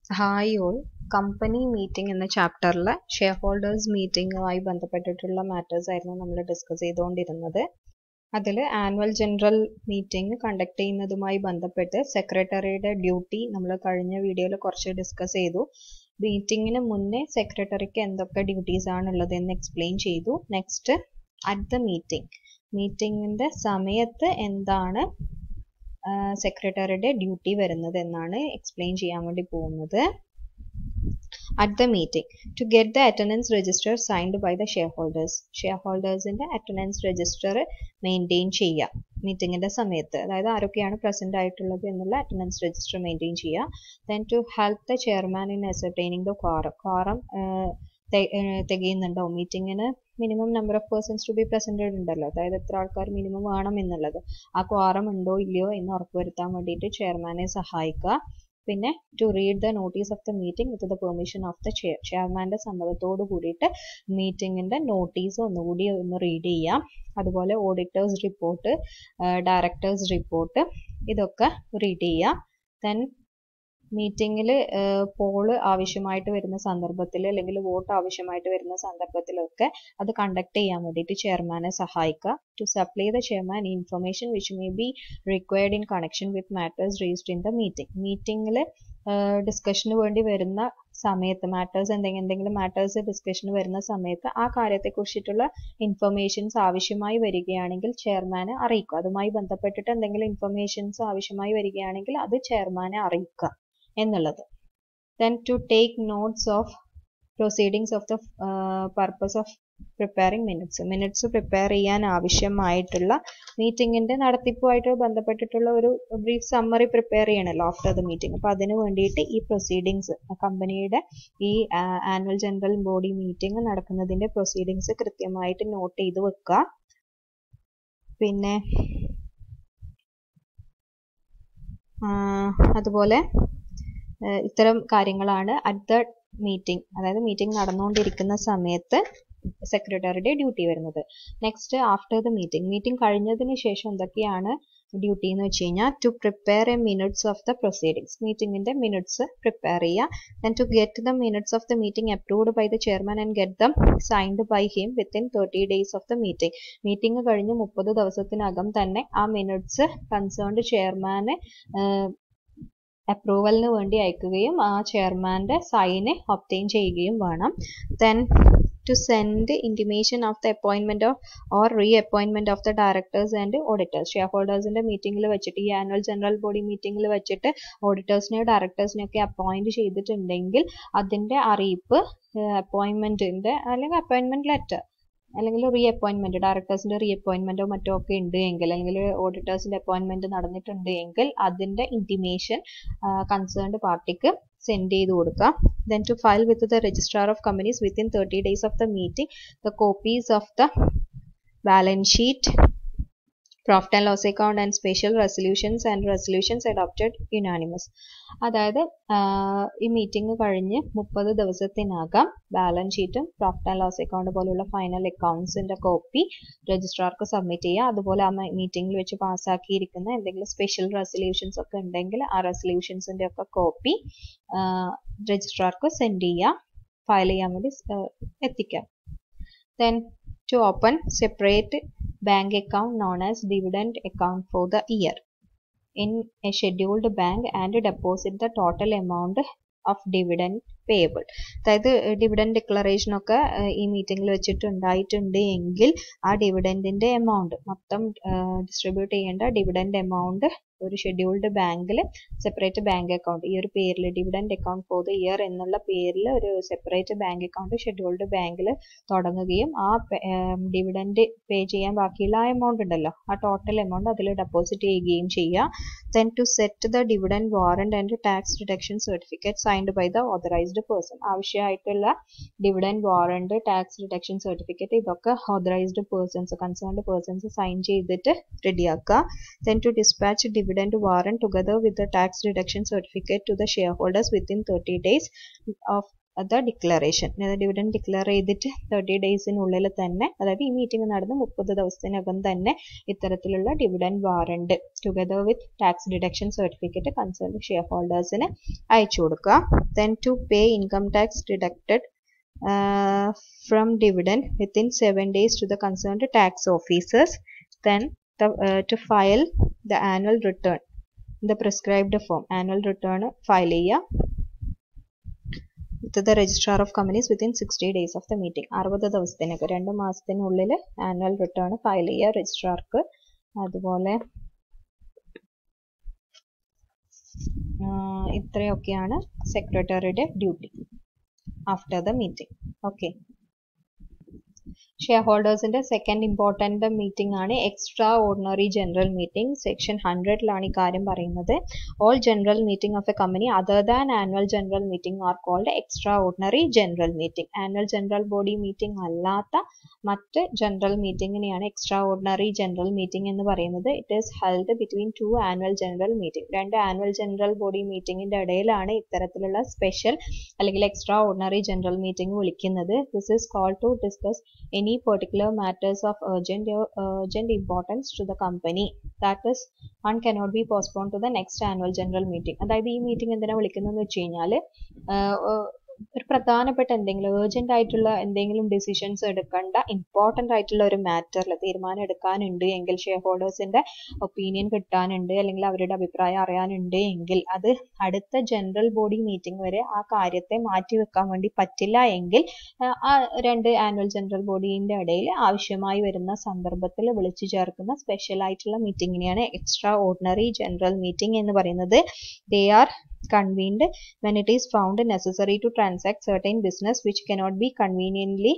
hi all company meeting എന്ന ചാപ്റ്ററിലെ share holders മീറ്റിംഗുമായി ബന്ധപ്പെട്ടിട്ടുള്ള matters ആയിരുന്നു നമ്മൾ ഡിസ്കസ് ചെയ്തുകൊണ്ടിരുന്നത് അതിൽ ആനുവൽ ജനറൽ മീറ്റിംഗ് കണ്ടക്ട് ചെയ്യുന്നതുമായി ബന്ധപ്പെട്ട് സെക്രട്ടറിയുടെ ഡ്യൂട്ടി നമ്മൾ കഴിഞ്ഞ വീഡിയോയിൽ കുറച്ച് ഡിസ്കസ് ചെയ്തു മീറ്റിങ്ങിന് മുന്നേ സെക്രട്ടറിക്ക് എന്തൊക്കെ ഡ്യൂട്ടീസ് ആണുള്ളത് എന്ന് എക്സ്പ്ലെയിൻ ചെയ്തു നെക്സ്റ്റ് അറ്റ് ദ മീറ്റിംഗ് മീറ്റിംഗിൻ്റെ സമയത്ത് എന്താണ് സെക്രട്ടറിയുടെ ഡ്യൂട്ടി വരുന്നത് എന്നാണ് എക്സ്പ്ലെയിൻ ചെയ്യാൻ വേണ്ടി പോകുന്നത് at the meeting to get the attendance register signed by the shareholders ഷെയർ ഹോൾഡേഴ്സിന്റെ അറ്റൻഡൻസ് രജിസ്റ്റർ മെയിൻറ്റെയിൻ ചെയ്യുക മീറ്റിംഗിന്റെ സമയത്ത് അതായത് ആരൊക്കെയാണ് പ്രസന്റ് ആയിട്ടുള്ളത് എന്നുള്ള അറ്റൻഡൻസ് രജിസ്റ്റർ മെയിൻറ്റെയിൻ ചെയ്യുക then to help the chairman in ascertaining the quorum quorum തികയുന്നുണ്ടോ മീറ്റിങ്ങിന് minimum number of persons to be presented ഉണ്ടല്ലോ അതായത് എത്ര ആൾക്കാർ മിനിമം വേണം എന്നുള്ളത് ആ ക്വാറം ഉണ്ടോ ഇല്ലയോ എന്ന് ഉറപ്പുവരുത്താൻ വേണ്ടിയിട്ട് ചെയർമാനെ സഹായിക്കുക പിന്നെ to read the notice of the meeting with the permission of the chair ചെയർമാൻ്റെ സമ്മതത്തോട് കൂടിയിട്ട് മീറ്റിങ്ങിൻ്റെ നോട്ടീസ് ഒന്നുകൂടി ഒന്ന് റീഡ് ചെയ്യാം അതുപോലെ ഓഡിറ്റേഴ്സ് റിപ്പോർട്ട് ഡയറക്ടേഴ്സ് റിപ്പോർട്ട് ഇതൊക്കെ റീഡ് ചെയ്യുക ദെൻ മീറ്റിങ്ങിൽ പോള് ആവശ്യമായിട്ട് വരുന്ന സന്ദർഭത്തിൽ അല്ലെങ്കിൽ വോട്ട് ആവശ്യമായിട്ട് വരുന്ന സന്ദർഭത്തിലൊക്കെ അത് കണ്ടക്ട് ചെയ്യാൻ വേണ്ടിയിട്ട് ചെയർമാനെ സഹായിക്കുക to supply the chairman information which may be required in connection with matters raised in the meeting മീറ്റിംഗിൽ ഡിസ്കഷന് വേണ്ടി വരുന്ന സമയത്ത് മാറ്റേഴ്സ് എന്തെങ്കിലും എന്തെങ്കിലും മാറ്റേഴ്സ് ഡിസ്കഷന് വരുന്ന സമയത്ത് ആ കാര്യത്തെക്കുറിച്ചിട്ടുള്ള ഇൻഫർമേഷൻസ് ആവശ്യമായി വരികയാണെങ്കിൽ ചെയർമാനെ അറിയിക്കുക അതുമായി ബന്ധപ്പെട്ടിട്ട് എന്തെങ്കിലും ഇൻഫർമേഷൻസ് ആവശ്യമായി വരികയാണെങ്കിൽ അത് ചെയർമാനെ അറിയിക്കുക എന്നുള്ളത് then to take notes of proceedings of the purpose of preparing minutes minutes prepare ചെയ്യാൻ ആവശ്യമായിട്ടുള്ള മീറ്റിങ്ങിന്റെ നടത്തിപ്പുമായിട്ട് ബന്ധപ്പെട്ടിട്ടുള്ള ഒരു ബ്രീഫ് സമ്മറി പ്രിപ്പയർ ചെയ്യണമല്ലോ ആഫ്റ്റർ ദ മീറ്റിംഗ് അപ്പോൾ അതിന് വേണ്ടിയിട്ട് ഈ പ്രൊസീഡിങ്സ് കമ്പനിയുടെ ഈ ആനുവൽ ജനറൽ ബോഡി മീറ്റിംഗ് നടക്കുന്നതിന്റെ പ്രൊസീഡിങ്സ് കൃത്യമായിട്ട് നോട്ട് ചെയ്ത് വെക്കുക പിന്നെ അതുപോലെ ഇത്തരം കാര്യങ്ങളാണ് അറ്റ് ദ മീറ്റിംഗ് അതായത് മീറ്റിംഗ് നടന്നുകൊണ്ടിരിക്കുന്ന സമയത്ത് സെക്രട്ടറിയുടെ ഡ്യൂട്ടി വരുന്നത് next after the meeting meeting കഴിഞ്ഞതിന് ശേഷം എന്തൊക്കെയാണ് ഡ്യൂട്ടി എന്ന് വെച്ച് കഴിഞ്ഞാൽ to prepare a minutes of the proceedings മീറ്റിംഗിന്റെ മിനിറ്റ്സ് പ്രിപ്പയർ ചെയ്യുക then to get the minutes of the meeting approved by the chairman and get them signed by him within thirty days of the meeting meeting കഴിഞ്ഞ് മുപ്പത് ദിവസത്തിനകം തന്നെ ആ minutes concerned ചെയർമാന് അപ്രൂവലിന് വേണ്ടി അയക്കുകയും ആ ചെയർമാൻ്റെ സൈന് ഒപ്റ്റെയിൻ ചെയ്യുകയും വേണം then to send intimation of the അപ്പോയിൻമെന്റ് of or reappointment of the directors and auditors ഷെയർ ഹോൾഡേഴ്സിന്റെ മീറ്റിംഗിൽ വെച്ചിട്ട് ഈ ആനുവൽ ജനറൽ ബോഡി മീറ്റിംഗിൽ വെച്ചിട്ട് ഓഡിറ്റേഴ്സിനെയോ ഡയറക്ടേഴ്സിനെയോ ഒക്കെ അപ്പോയിന്റ് ചെയ്തിട്ടുണ്ടെങ്കിൽ അതിന്റെ അറിയിപ്പ് അപ്പോയിൻമെന്റിന്റെ അല്ലെങ്കിൽ അപ്പോയിൻമെന്റ് ലെറ്റർ അല്ലെങ്കിൽ റീ അപ്പോയിൻമെന്റ് ഡയറക്ടേഴ്സിന്റെ റീ അപ്പോയിൻമെന്റോ മറ്റോ ഒക്കെ ഉണ്ട് എങ്കിൽ അല്ലെങ്കിൽ ഓഡിറ്റേഴ്സിന്റെ അപ്പോയിൻമെന്റ് നടന്നിട്ടുണ്ട് എങ്കിൽ അതിന്റെ ഇന്റിമേഷൻ കൺസേൺഡ് പാർട്ടിക്ക് സെൻഡ് ചെയ്ത് കൊടുക്കുക then to file with the registrar of companies within thirty days of the meeting the copies of the balance sheet profit and loss account and special resolutions and resolutions adopted unanimous അതായത് ഈ meeting കഴിഞ്ഞ് മുപ്പത് ദിവസത്തിനകം balance ഷീറ്റും profit and loss account പോലുള്ള final അക്കൗണ്ട്സിന്റെ copy രജിസ്ട്രാർക്ക് submit ചെയ്യുക അതുപോലെ ആ മീറ്റിംഗിൽ വെച്ച് പാസ്സാക്കിയിരിക്കുന്ന എന്തെങ്കിലും സ്പെഷ്യൽ റെസൊല്യൂഷൻസ് ഒക്കെ ഉണ്ടെങ്കിൽ ആ റെസൊല്യൂഷൻസിന്റെ ഒക്കെ കോപ്പി രജിസ്ട്രാർക്ക് സെൻഡ് ചെയ്യുക ഫയൽ ചെയ്യാൻ വേണ്ടി എത്തിക്കാം then to open separate bank account known as dividend account for the year in a scheduled bank and deposit the total amount of dividend payable അതായത് ഡിവിഡൻഡ് ഡിക്ലറേഷൻ ഒക്കെ ഈ മീറ്റിംഗിൽ വെച്ചിട്ട് ഉണ്ടായിട്ടുണ്ട് എങ്കിൽ ആ ഡിവിഡൻഡിന്റെ എമൗണ്ട് മൊത്തം ഡിസ്ട്രിബ്യൂട്ട് ചെയ്യേണ്ട ഡിവിഡൻഡ് എമൗണ്ട് ഒരു ഷെഡ്യൂൾഡ് ബാങ്കിൽ സെപ്പറേറ്റ് ബാങ്ക് അക്കൗണ്ട് ഈ ഒരു പേരിൽ dividend account for the year എന്നുള്ള പേരിൽ ഒരു സെപ്പറേറ്റ് ബാങ്ക് അക്കൗണ്ട് ഷെഡ്യൂൾഡ് ബാങ്കിൽ തുടങ്ങുകയും ആ ഡിവിഡൻഡ് പേ ചെയ്യാൻ ബാക്കിയുള്ള ആ എമൗണ്ട് ഉണ്ടല്ലോ ആ ടോട്ടൽ എമൗണ്ട് അതിൽ ഡെപ്പോസിറ്റ് ചെയ്യുകയും ചെയ്യുക then to set the dividend warrant and tax reduction certificate signed by the authorised person ആവശ്യമായിട്ടുള്ള dividend warrant tax reduction certificate ഇതൊക്കെ authorised persons concerned persons sign ചെയ്തിട്ട് റെഡിയാക്കുക then to dispatch dividend warrant together with the tax reduction certificate to the shareholders within 30 days of the declaration dividend declare ചെയ്തിട്ട് thirty ഡേയ്സിനുള്ളിൽ തന്നെ അതായത് ഈ meeting നടന്ന് മുപ്പത് ദിവസത്തിനകം തന്നെ ഇത്തരത്തിലുള്ള dividend warrant together with tax deduction certificate concern ഷെയർ ഹോൾഡേഴ്സിന് അയച്ചു കൊടുക്കുക then to pay income tax deducted from dividend within seven days to the concerned tax officers then to file the annual return the prescribed form annual return file ചെയ്യുക with the registrar of companies within sixty days of the meeting അറുപത് ദിവസത്തിനൊക്കെ രണ്ട് മാസത്തിനുള്ളിൽ annual return file ചെയ്യുക രജിസ്ട്രാർക്ക് അതുപോലെ ഇത്രയൊക്കെയാണ് സെക്രട്ടറിയുടെ duty after the meeting okay ഷെയർ ഹോൾഡേഴ്സിന്റെ സെക്കൻഡ് ഇമ്പോർട്ടൻ്റ് മീറ്റിംഗ് ആണ് extra ordinary general meeting section ഹൺഡ്രഡിലാണ് ഈ കാര്യം പറയുന്നത് all general meeting of a company other than annual general meeting are called extra ordinary general meeting annual general body meeting അല്ലാത്ത മറ്റ് general മീറ്റിംഗിനെയാണ് എക്സ്ട്രാ ഓർഡിനറി ജനറൽ മീറ്റിംഗ് എന്ന് പറയുന്നത് it is held between two annual general meeting രണ്ട് annual general body മീറ്റിംഗിന്റെ ഇടയിലാണ് ഇത്തരത്തിലുള്ള special അല്ലെങ്കിൽ എക്സ്ട്രാ ഓർഡിനറി ജനറൽ മീറ്റിംഗ് വിളിക്കുന്നത് this is call to discuss any particular matters of urgent or urgent importance to the company that is one cannot be postponed to the next annual general meeting അതായത് ഈ meeting എന്തിനാ വിളിക്കുന്നതെന്ന് വെച്ച് കഴിഞ്ഞാൽ ഒരു പ്രധാനപ്പെട്ട എന്തെങ്കിലും urgent ആയിട്ടുള്ള എന്തെങ്കിലും ഡിസിഷൻസ് എടുക്കേണ്ട ഇമ്പോർട്ടൻ്റ് ആയിട്ടുള്ള ഒരു മാറ്ററിൽ തീരുമാനം എടുക്കാനുണ്ട് എങ്കിൽ ഷെയർ ഹോൾഡേഴ്സിന്റെ ഒപ്പീനിയൻ കിട്ടാനുണ്ട് അല്ലെങ്കിൽ അവരുടെ അഭിപ്രായം അറിയാനുണ്ട് എങ്കിൽ അത് അടുത്ത ജനറൽ ബോഡി മീറ്റിംഗ് വരെ ആ കാര്യത്തെ മാറ്റി വെക്കാൻ വേണ്ടി പറ്റില്ല എങ്കിൽ ആ രണ്ട് ആനുവൽ ജനറൽ ബോഡീൻ്റെ ഇടയിൽ ആവശ്യമായി വരുന്ന സന്ദർഭത്തിൽ വിളിച്ചു ചേർക്കുന്ന സ്പെഷ്യൽ ആയിട്ടുള്ള മീറ്റിംഗിനെയാണ് എക്സ്ട്രാ ഓർഡിനറി ജനറൽ മീറ്റിംഗ് എന്ന് പറയുന്നത് they are convened when it is found necessary to transact certain business which cannot be conveniently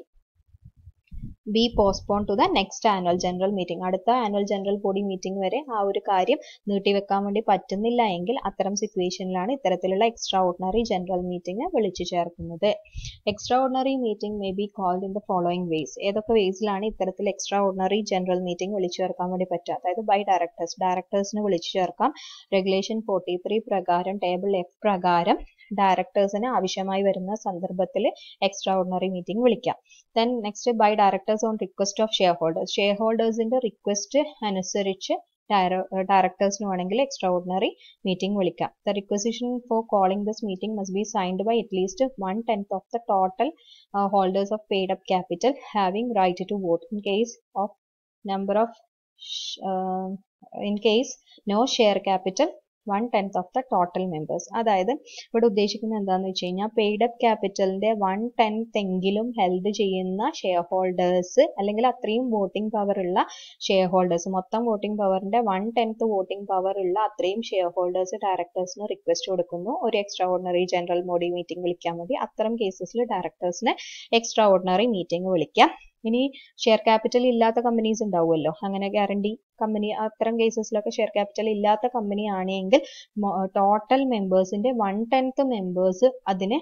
be postpone to the next annual general meeting അടുത്ത ആനുവൽ ജനറൽ ബോഡി മീറ്റിംഗ് വരെ ആ ഒരു കാര്യം നീട്ടിവെക്കാൻ വേണ്ടി പറ്റുന്നില്ല എങ്കിൽ അത്തരം സിറ്റുവേഷനിലാണ് ഇത്തരത്തിലുള്ള എക്സ്ട്രാ ഓർഡിനറി ജനറൽ മീറ്റിംഗ് വിളിച്ചു ചേർക്കുന്നത് extraordinary meeting may be called in the following ways ഏതൊക്കെ വേസിലാണ് ഇത്തരത്തിൽ എക്സ്ട്രാ ഓർഡിനറി ജനറൽ മീറ്റിംഗ് വിളിച്ചു ചേർക്കാൻ വേണ്ടി പറ്റുക അതായത് ബൈ ഡയറക്ടേഴ്സ് ഡയറക്ടേഴ്സിന് വിളിച്ചു ചേർക്കാം റെഗുലേഷൻ ഫോർട്ടി ത്രീ പ്രകാരം ടേബിൾ എഫ് പ്രകാരം ഡയറക്ടേഴ്സിന് ആവശ്യമായി വരുന്ന സന്ദർഭത്തിൽ എക്സ്ട്രാ ഓർഡിനറി മീറ്റിംഗ് വിളിക്കാം then next by directors on request of shareholders ഷെയർ ഹോൾഡേഴ്സിന്റെ റിക്വസ്റ്റ് അനുസരിച്ച് ഡയറക്ടേഴ്സിന് വേണമെങ്കിൽ എക്സ്ട്രാ ഓർഡിനറി മീറ്റിംഗ് വിളിക്കാം the requisition for calling this meeting must be signed by at least one tenth of the total holders of paid up capital having right to vote in case of number of in case no share capital one tenth of the total members അതായത് ഇവിടെ ഉദ്ദേശിക്കുന്നത് എന്താണെന്ന് വെച്ച് കഴിഞ്ഞാൽ paid up ക്യാപിറ്റലിന്റെ one tenth എങ്കിലും held ചെയ്യുന്ന shareholders അല്ലെങ്കിൽ അത്രയും വോട്ടിംഗ് പവർ ഉള്ള ഷെയർ ഹോൾഡേഴ്സ് മൊത്തം വോട്ടിംഗ് പവറിന്റെ വൺ ടെൻത്ത് വോട്ടിംഗ് പവർ ഉള്ള അത്രയും ഷെയർ ഹോൾഡേഴ്സ് ഡയറക്ടേഴ്സിന് റിക്വസ്റ്റ് കൊടുക്കുന്നു ഒരു extra ordinary general body meeting വിളിക്കാൻ വേണ്ടി അത്തരം കേസസിൽ ഡയറക്ടേഴ്സിന് എക്സ്ട്രാ ഓർഡിനറി മീറ്റിംഗ് വിളിക്കാം ഇനി ഷെയർ ക്യാപിറ്റൽ ഇല്ലാത്ത കമ്പനീസ് ഉണ്ടാവുമല്ലോ അങ്ങനെ ഗ്യാരണ്ടി കമ്പനി അത്തരം കേസസിലൊക്കെ ഷെയർ ക്യാപിറ്റൽ ഇല്ലാത്ത കമ്പനി ആണെങ്കിൽ ടോട്ടൽ മെമ്പേഴ്സിന്റെ വൺ ടെൻത്ത് മെമ്പേഴ്സ് അതിന്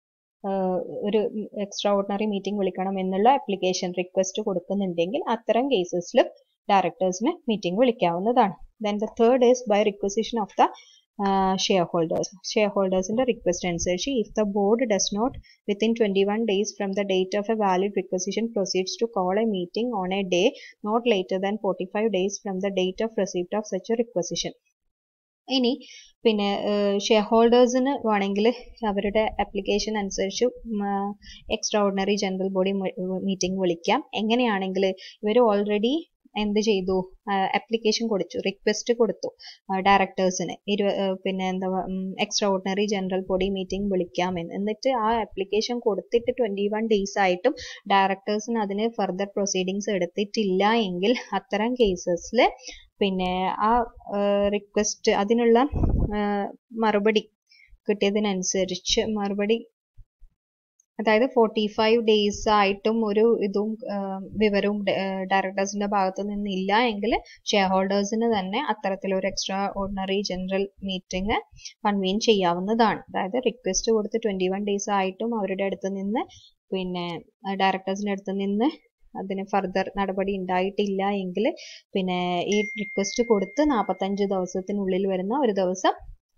ഒരു എക്സ്ട്രാ ഓർഡിനറി മീറ്റിംഗ് വിളിക്കണം എന്നുള്ള അപ്ലിക്കേഷൻ റിക്വസ്റ്റ് കൊടുക്കുന്നുണ്ടെങ്കിൽ അത്തരം കേസസിൽ ഡയറക്ടേഴ്സിന് മീറ്റിംഗ് വിളിക്കാവുന്നതാണ് then the third is by requisition of the shareholders ഷെയർ ഹോൾഡേഴ്സിന്റെ റിക്വസ്റ്റ് അനുസരിച്ച് if the board does not within 21 days from the date of a valid requisition proceeds to call a meeting on a day not later than 45 days from the date of receipt of such a requisition ഇനി പിന്നെ share ഹോൾഡേഴ്സിന് വേണമെങ്കിൽ അവരുടെ application അനുസരിച്ച് extra ordinary general body meeting വിളിക്കാം എങ്ങനെയാണെങ്കിൽ ഇവർ already എന്ത് ചെയ്തു അപ്ലിക്കേഷൻ കൊടുത്തു റിക്വസ്റ്റ് കൊടുത്തു ഡയറക്ടേഴ്സിന് ഇരു പിന്നെ എന്താ extra ordinary general body meeting വിളിക്കാമെന്ന് എന്നിട്ട് ആ അപ്ലിക്കേഷൻ കൊടുത്തിട്ട് ട്വൻറ്റി വൺ ഡേയ്സ് ആയിട്ടും ഡയറക്ടേഴ്സിന് അതിന് ഫർദർ പ്രൊസീഡിങ്സ് എടുത്തിട്ടില്ല എങ്കിൽ അത്തരം കേസസിൽ പിന്നെ ആ റിക്വസ്റ്റ് അതിനുള്ള മറുപടി കിട്ടിയതിനനുസരിച്ച് മറുപടി അതായത് ഫോർട്ടി ഫൈവ് ഡേയ്സ് ആയിട്ടും ഒരു ഇതും വിവരവും ഡയറക്ടേഴ്സിന്റെ ഭാഗത്തു നിന്നില്ല എങ്കിൽ ഷെയർ ഹോൾഡേഴ്സിന് തന്നെ അത്തരത്തിലൊരു extra ordinary general meeting convene ചെയ്യാവുന്നതാണ് അതായത് റിക്വസ്റ്റ് കൊടുത്ത് ട്വന്റി വൺ ഡേയ്സ് ആയിട്ടും അവരുടെ അടുത്ത് നിന്ന് പിന്നെ ഡയറക്ടേഴ്സിന്റെ അടുത്ത് നിന്ന് അതിന് ഫർദർ നടപടി ഉണ്ടായിട്ടില്ല എങ്കിൽ പിന്നെ ഈ റിക്വസ്റ്റ് കൊടുത്ത് നാൽപ്പത്തഞ്ച് ദിവസത്തിനുള്ളിൽ വരുന്ന ഒരു ദിവസം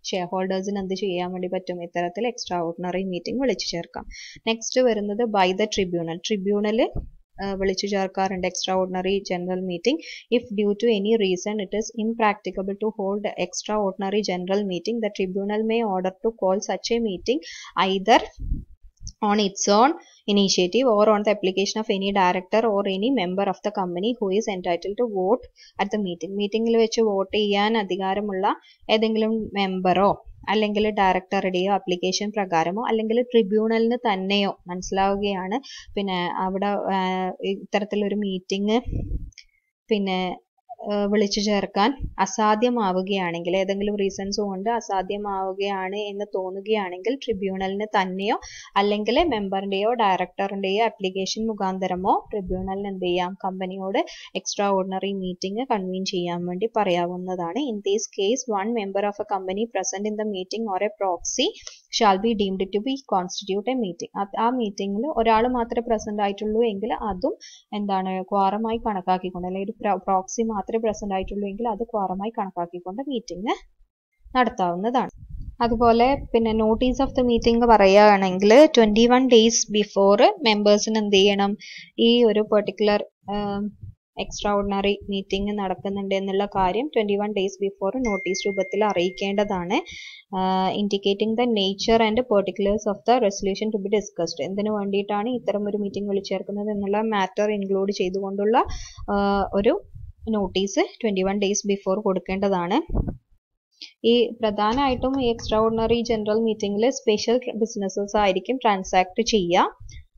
ഷെയർ ഹോൾഡേഴ്സിന് എന്ത് ചെയ്യാൻ വേണ്ടി പറ്റും ഇത്തരത്തിൽ എക്സ്ട്രാ ഓർഡിനറി മീറ്റിംഗ് വിളിച്ചു ചേർക്കാം നെക്സ്റ്റ് വരുന്നത് ബൈ ദ ട്രിബ്യൂണൽ ട്രിബ്യൂണൽ വിളിച്ചു ചേർക്കാറുണ്ട് extra ordinary general meeting if due to any reason it is impracticable to hold extra ordinary general meeting the tribunal may order to call such a meeting either on its own initiative or on the application of any director or any member of the company who is entitled to vote at the meeting മീറ്റിംഗിൽ വെച്ച് vote ചെയ്യാൻ അധികാരമുള്ള ഏതെങ്കിലും മെമ്പറോ അല്ലെങ്കിൽ ഡയറക്ടറുടെയോ application പ്രകാരമോ അല്ലെങ്കിൽ ട്രിബ്യൂണലിന് തന്നെയോ മനസ്സിലാവുകയാണ് പിന്നെ അവിടെ ഇത്തരത്തിലൊരു മീറ്റിംഗ് പിന്നെ വിളിച്ചു ചേർക്കാൻ അസാധ്യമാവുകയാണെങ്കിൽ ഏതെങ്കിലും റീസൺസ് കൊണ്ട് അസാധ്യമാവുകയാണ് എന്ന് തോന്നുകയാണെങ്കിൽ ട്രിബ്യൂണലിന് തന്നെയോ അല്ലെങ്കിൽ മെമ്പറിന്റെയോ ഡയറക്ടറിന്റെയോ അപ്ലിക്കേഷൻ മുഖാന്തരമോ ട്രിബ്യൂണലിന് എന്ത് ചെയ്യാം കമ്പനിയോട് എക്സ്ട്രാ ഓർഡിനറി മീറ്റിംഗ് കൺവീൻ ചെയ്യാൻ വേണ്ടി പറയാവുന്നതാണ് in these case one member of a company present in the meeting or a proxy shall be deemed to be constitute a meeting ആ മീറ്റിംഗിൽ ഒരാൾ മാത്രമേ പ്രസന്റ് ആയിട്ടുള്ളൂ എങ്കിൽ അതും എന്താണ് ക്വാറമായി കണക്കാക്കിക്കൊണ്ട് അല്ലെങ്കിൽ ഒരു പ്രോക്സി മാത്രമേ പ്രസന്റ് ആയിട്ടുള്ളൂ എങ്കിൽ അത് ക്വാറമായി കണക്കാക്കിക്കൊണ്ട് മീറ്റിംഗ് നടത്താവുന്നതാണ് അതുപോലെ പിന്നെ നോട്ടീസ് ഓഫ് ദ മീറ്റിംഗ് പറയുകയാണെങ്കിൽ ട്വന്റി വൺ ഡേയ്സ് ബിഫോർ മെമ്പേഴ്സിന് എന്ത് ചെയ്യണം ഈ ഒരു പെർട്ടിക്കുലർ എക്സ്ട്രാ ഓർഡിനറി മീറ്റിംഗ് നടക്കുന്നുണ്ട് എന്നുള്ള കാര്യം twenty one days before notice രൂപത്തിൽ അറിയിക്കേണ്ടതാണ് indicating the nature and particulars of the resolution to be discussed എന്തിനു വേണ്ടിയിട്ടാണ് ഇത്തരം ഒരു മീറ്റിംഗ് വിളിച്ചേർക്കുന്നത് എന്നുള്ള മാറ്റർ ഇൻക്ലൂഡ് ചെയ്തുകൊണ്ടുള്ള ഒരു notice twenty one days before കൊടുക്കേണ്ടതാണ് ഈ പ്രധാനമായിട്ടും ഈ എക്സ്ട്രാ ഓർഡിനറി ജനറൽ മീറ്റിംഗിൽ സ്പെഷ്യൽ ബിസിനസ്സസ് ആയിരിക്കും ട്രാൻസാക്ട് ചെയ്യുക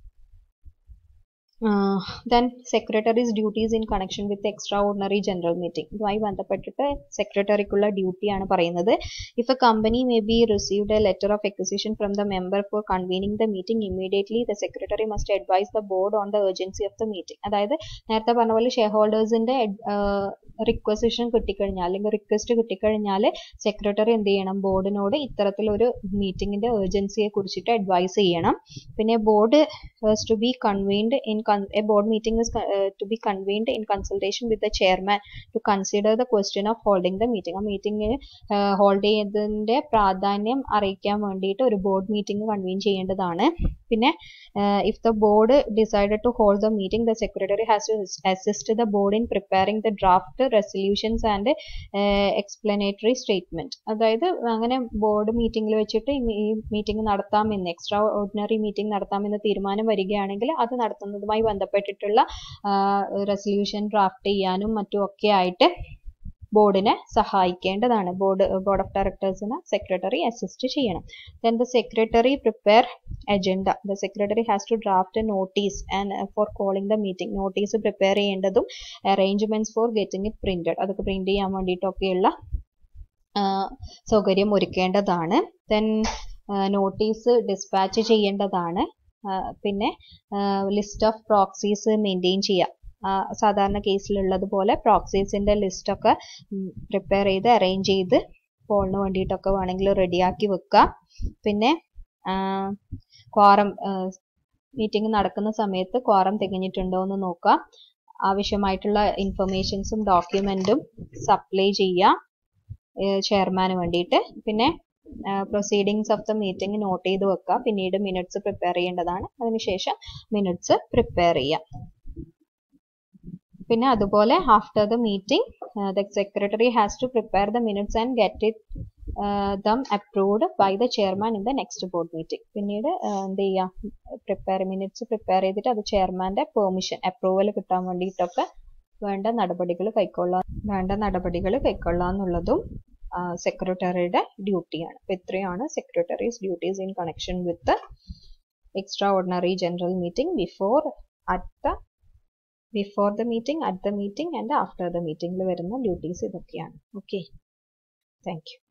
then secretaries duties in connection with extra ordinary general meeting ഇതുമായി ബന്ധപ്പെട്ടിട്ട് സെക്രട്ടറിക്കുള്ള ഡ്യൂട്ടിയാണ് പറയുന്നത് if a company may be received a letter of requisition from the member for convening the meeting immediately the secretary must advise the board on the urgency of the meeting അതായത് നേരത്തെ പറഞ്ഞ പോലെ share ഹോൾഡേഴ്സിന്റെ requisition കിട്ടിക്കഴിഞ്ഞാൽ അല്ലെങ്കിൽ request കിട്ടിക്കഴിഞ്ഞാൽ secretary എന്ത് ചെയ്യണം ബോർഡിനോട് ഇത്തരത്തിലൊരു മീറ്റിംഗിന്റെ ഏർജൻസിയെ കുറിച്ചിട്ട് അഡ്വൈസ് ചെയ്യണം പിന്നെ board to be convened in a board meeting is uh, to be convened in consultation with the chairman to consider the question of holding the meeting ആ മീറ്റിംഗ് ഹോൾഡ് ചെയ്തതിന്റെ പ്രാധാന്യം അറിയിക്കാൻ വേണ്ടിയിട്ട് ഒരു ബോർഡ് മീറ്റിംഗ് കൺവീൻ ചെയ്യേണ്ടതാണ് പിന്നെ if the board decided to hold the meeting the secretary has to assist the board in preparing the draft resolutions and explanatory statement അതായത് അങ്ങനെ ബോർഡ് മീറ്റിംഗിൽ വെച്ചിട്ട് ഈ മീറ്റിംഗ് നടത്താമെന്ന് എക്സ്ട്രാ ഓർഡിനറി മീറ്റിംഗ് നടത്താമെന്ന് തീരുമാനം വരികയാണെങ്കിൽ അത് നടത്തുന്നതുമായി ബന്ധപ്പെട്ടിട്ടുള്ള റെസൊല്യൂഷൻ ഡ്രാഫ്റ്റ് ചെയ്യാനും മറ്റും ഒക്കെ ആയിട്ട് ബോർഡിനെ സഹായിക്കേണ്ടതാണ് ബോർഡ് ബോർഡ് ഓഫ് ഡയറക്ടേഴ്സിന് സെക്രട്ടറി അസിസ്റ്റ് ചെയ്യണം then the secretary prepare agenda the secretary has to draft notice and for calling the meeting notice prepare ചെയ്യേണ്ടതും arrangements for getting it printed അതൊക്കെ പ്രിന്റ് ചെയ്യാൻ വേണ്ടിയിട്ടൊക്കെയുള്ള സൗകര്യം ഒരുക്കേണ്ടതാണ് ദെൻ നോട്ടീസ് ഡിസ്പാച്ച് ചെയ്യേണ്ടതാണ് പിന്നെ list of proxies maintain ചെയ്യുക സാധാരണ കേസിലുള്ളതുപോലെ പ്രോക്സീസിന്റെ ലിസ്റ്റ് ഒക്കെ പ്രിപ്പയർ ചെയ്ത് അറേഞ്ച് ചെയ്ത് പോളിന് വേണ്ടിയിട്ടൊക്കെ വേണമെങ്കിൽ റെഡിയാക്കി വെക്കുക പിന്നെ ക്വാറം മീറ്റിംഗ് നടക്കുന്ന സമയത്ത് ക്വാറം തികഞ്ഞിട്ടുണ്ടോ എന്ന് നോക്കുക ആവശ്യമായിട്ടുള്ള ഇൻഫർമേഷൻസും ഡോക്യുമെന്റും സപ്ലൈ ചെയ്യുക ചെയർമാന് വേണ്ടിയിട്ട് പിന്നെ proceedings of the meeting note ചെയ്ത് വെക്കുക പിന്നീട് മിനിറ്റ്സ് പ്രിപ്പയർ ചെയ്യേണ്ടതാണ് അതിനുശേഷം മിനിറ്റ്സ് പ്രിപ്പയർ ചെയ്യാം പിന്നെ അതുപോലെ after the meeting the secretary has to prepare the minutes and get it them approved by the chairman in the next board meeting പിന്നീട് എന്ത് ചെയ്യാം പ്രിപ്പയർ മിനിറ്റ്സ് പ്രിപ്പയർ ചെയ്തിട്ട് അത് ചെയർമാന്റെ പെർമിഷൻ അപ്രൂവൽ കിട്ടാൻ വേണ്ടിയിട്ടൊക്കെ വേണ്ട നടപടികൾ കൈക്കൊള്ളാൻ വേണ്ട നടപടികൾ കൈക്കൊള്ളാന്നുള്ളതും സെക്രട്ടറിയുടെ ഡ്യൂട്ടിയാണ് അപ്പോൾ ഇത്രയാണ് secretaries duties in connection with extra ordinary general meeting before at the before the meeting at the meeting and after the മീറ്റിംഗിൽ വരുന്ന ഡ്യൂട്ടീസ് ഇതൊക്കെയാണ് ഓക്കെ താങ്ക് യു